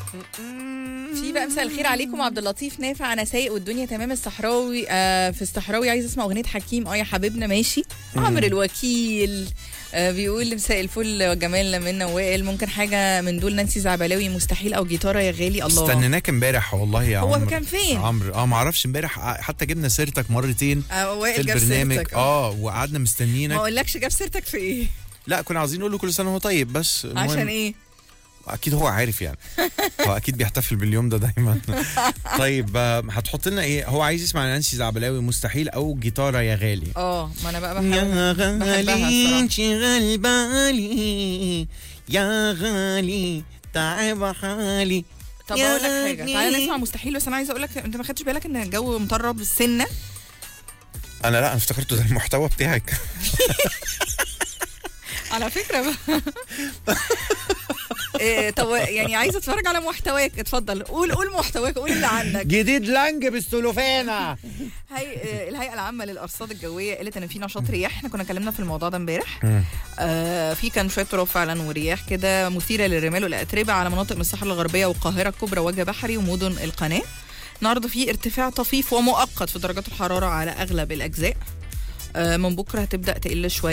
في بقى مساء الخير عليكم عبد اللطيف نافع انا سايق والدنيا تمام الصحراوي آه في الصحراوي عايز اسمع اغنيه حكيم اه يا حبيبنا ماشي عمرو الوكيل آه بيقول مساء الفل وجمال منا وائل ممكن حاجه من دول نانسي زعبلاوي مستحيل او جيتاره يا غالي الله استنيناك امبارح والله يا هو عمرو كان فين؟ عمرو اه ما اعرفش امبارح آه، حتى جبنا سيرتك مرتين آه في وائل جاب البرنامج سيرتك اه وقعدنا ما مستنيينك اقولكش جاب سيرتك في ايه لا كنا عايزين نقول له كل سنه وهو طيب بس المهم عشان ايه اكيد هو عارف يعني هو اكيد بيحتفل باليوم ده دايما طيب آه، هتحط لنا ايه هو عايز يسمع نانسي زعبلاوي مستحيل او جيتاره يا غالي اه ما انا بقى بحاول يا بحبها غالي الصراحة. انشغل بالي يا غالي تعب حالي طب يا اقول لك حاجه غالي. تعالى نسمع مستحيل بس انا عايزه اقول لك انت ما خدتش بالك ان الجو مطرب سنه انا لا انا افتكرته ده المحتوى بتاعك على فكره بقى إيه طب يعني عايزه اتفرج على محتواك اتفضل قول قول محتواك قول اللي عندك جديد لانج بالسلوفانه هي إيه، الهيئه العامه للارصاد الجويه قالت ان في نشاط رياح احنا كنا اتكلمنا في الموضوع ده امبارح آه في كان شويه تراب فعلا ورياح كده مثيره للرمال والاتربه على مناطق من الصحراء الغربيه والقاهره الكبرى وجه بحري ومدن القناه النهارده في ارتفاع طفيف ومؤقت في درجات الحراره على اغلب الاجزاء آه من بكره هتبدا تقل شويه